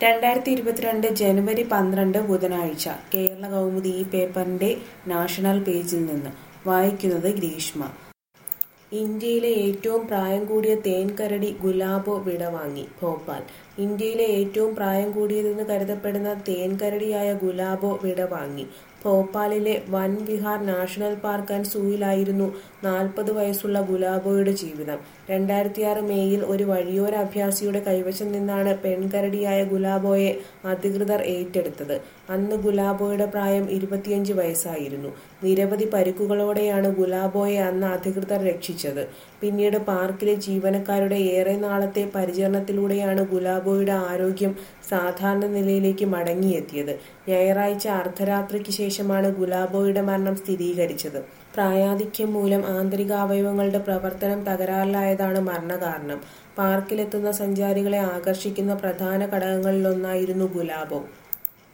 രണ്ടായിരത്തി ഇരുപത്തിരണ്ട് ജനുവരി പന്ത്രണ്ട് ബുധനാഴ്ച കേരള കൗമുദി ഈ പേപ്പറിന്റെ നാഷണൽ പേജിൽ നിന്ന് വായിക്കുന്നത് ഗ്രീഷ്മ ഇന്ത്യയിലെ ഏറ്റവും പ്രായം കൂടിയ തേൻകരടി ഗുലാബോ വിടവാങ്ങി ഭോപ്പാൽ ഇന്ത്യയിലെ ഏറ്റവും പ്രായം കൂടിയതെന്ന് കരുതപ്പെടുന്ന തേൻകരടിയായ ഗുലാബോ വിടവാങ്ങി ഭോപ്പാലിലെ Van Vihar national park and സൂയിലായിരുന്നു നാൽപ്പത് വയസ്സുള്ള ഗുലാബോയുടെ ജീവിതം രണ്ടായിരത്തിയാറ് മേയിൽ ഒരു വഴിയോര അഭ്യാസിയുടെ കൈവശം നിന്നാണ് പെൺകരടിയായ ഗുലാബോയെ അധികൃതർ ഏറ്റെടുത്തത് അന്ന് ഗുലാബോയുടെ പ്രായം ഇരുപത്തിയഞ്ച് വയസ്സായിരുന്നു നിരവധി പരിക്കുകളോടെയാണ് ഗുലാബോയെ അന്ന് അധികൃതർ രക്ഷിച്ചത് പിന്നീട് പാർക്കിലെ ജീവനക്കാരുടെ ഏറെ നാളത്തെ പരിചരണത്തിലൂടെയാണ് ഗുലാബോയുടെ ആരോഗ്യം സാധാരണ നിലയിലേക്ക് മടങ്ങിയെത്തിയത് ഞായറാഴ്ച അർദ്ധരാത്രിക്ക് ശേഷമാണ് ഗുലാബോയുടെ മരണം സ്ഥിരീകരിച്ചത് പ്രായാധിക്യം മൂലം ആന്തരികാവയവങ്ങളുടെ പ്രവർത്തനം തകരാറിലായതാണ് മരണകാരണം പാർക്കിലെത്തുന്ന സഞ്ചാരികളെ ആകർഷിക്കുന്ന പ്രധാന ഘടകങ്ങളിലൊന്നായിരുന്നു ഗുലാബോ